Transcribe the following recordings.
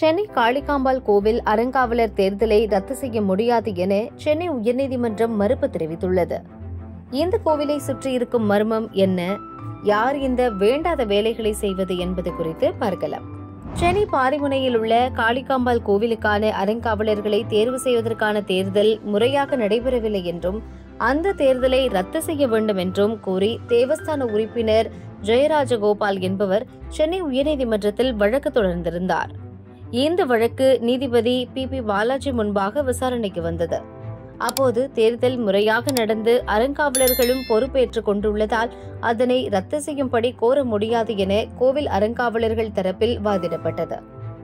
சென்னை காளிகாம்பாள் கோவில் அறங்காவலர் தேர்தலை ரத்து செய்ய முடியாது என சென்னை உயர்நீதிமன்றம் மறுப்பு தெரிவித்துள்ளது இந்த கோவிலை சுற்றி இருக்கும் மர்மம் என்ன யார் இந்த வேண்டாத வேலைகளை செய்வது என்பது குறித்து பார்க்கலாம் சென்னை பாரிமுனையில் உள்ள காளிகாம்பாள் கோவிலுக்கான அறங்காவலர்களை தேர்வு செய்வதற்கான தேர்தல் முறையாக நடைபெறவில்லை என்றும் அந்த தேர்தலை ரத்து செய்ய வேண்டும் என்றும் கூறி தேவஸ்தான உறுப்பினர் ஜெயராஜகோபால் என்பவர் சென்னை உயர்நீதிமன்றத்தில் வழக்கு தொடர்ந்திருந்தார் இந்த வழக்கு நீதிபதி பி பி பாலாஜி முன்பாக விசாரணைக்கு வந்தது அப்போது தேர்தல் முறையாக நடந்து அறங்காவலர்களும் பொறுப்பேற்றுக் கொண்டுள்ளதால் அதனை ரத்து செய்யும்படி கோர முடியாது என கோவில் அறங்காவலர்கள் தரப்பில் வாதிடப்பட்டது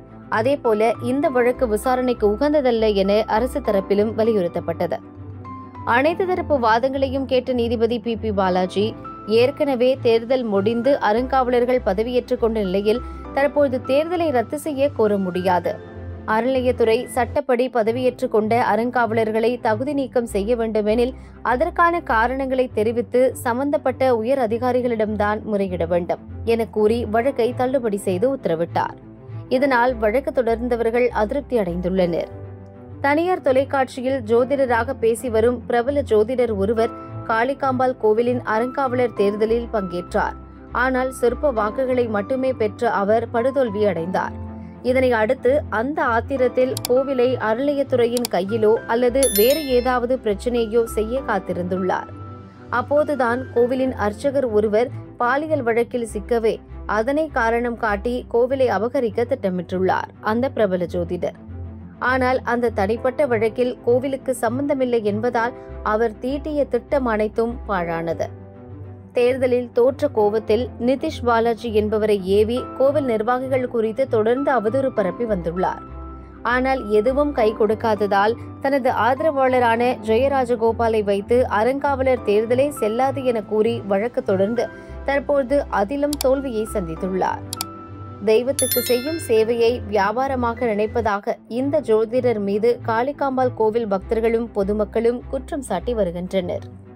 அதேபோல இந்த வழக்கு விசாரணைக்கு உகந்ததல்ல என அரசு தரப்பிலும் வலியுறுத்தப்பட்டது அனைத்து தரப்பு வாதங்களையும் கேட்ட நீதிபதி பி பி பாலாஜி ஏற்கனவே தேர்தல் முடிந்து அறங்காவலர்கள் பதவியேற்றுக் கொண்ட நிலையில் தற்போது தேர்தலை ரத்து செய்ய கோர முடியாது அறநிலையத்துறை சட்டப்படி பதவியேற்றுக் கொண்ட அறங்காவலர்களை தகுதி நீக்கம் செய்ய வேண்டுமெனில் அதற்கான காரணங்களை தெரிவித்து சம்பந்தப்பட்ட உயர் அதிகாரிகளிடம்தான் முறையிட வேண்டும் என கூறி வழக்கை தள்ளுபடி செய்து உத்தரவிட்டார் இதனால் வழக்கு தொடர்ந்தவர்கள் அதிருப்தி அடைந்துள்ளனர் தனியார் தொலைக்காட்சியில் ஜோதிடராக பேசி வரும் பிரபல ஜோதிடர் ஒருவர் காளிகாம்பாள் கோவிலின் அறங்காவலர் தேர்தலில் பங்கேற்றார் ஆனால் சொற்ப வாக்குகளை மட்டுமே பெற்ற அவர் படுதோல்வி அடைந்தார் இதனை அடுத்து அந்த ஆத்திரத்தில் கோவிலை அறநிலையத்துறையின் கையிலோ அல்லது வேறு ஏதாவது பிரச்சனையோ செய்ய காத்திருந்துள்ளார் அப்போதுதான் கோவிலின் அர்ச்சகர் ஒருவர் பாலியல் வழக்கில் சிக்கவே அதனை காரணம் காட்டி கோவிலை அபகரிக்க திட்டமிட்டுள்ளார் அந்த பிரபல ஜோதிடர் ஆனால் அந்த தனிப்பட்ட வழக்கில் கோவிலுக்கு சம்பந்தமில்லை என்பதால் அவர் தீட்டிய திட்டம் அனைத்தும் பாழானது தேர்தலில் தோற்ற கோவத்தில் நிதிஷ் பாலாஜி என்பவரை ஏவி கோவில் நிர்வாகிகள் குறித்து தொடர்ந்து அவதூறு பரப்பி வந்துள்ளார் ஆனால் எதுவும் கை கொடுக்காததால் தனது ஆதரவாளரான ஜெயராஜகோபாலை வைத்து அறங்காவலர் தேர்தலே செல்லாது என கூறி வழக்கு தொடர்ந்து தற்போது அதிலும் தோல்வியை சந்தித்துள்ளார் தெய்வத்துக்கு செய்யும் சேவையை வியாபாரமாக நினைப்பதாக இந்த ஜோதிடர் மீது காளிகாம்பாள் கோவில் பக்தர்களும் பொதுமக்களும் குற்றம் சாட்டி வருகின்றனர்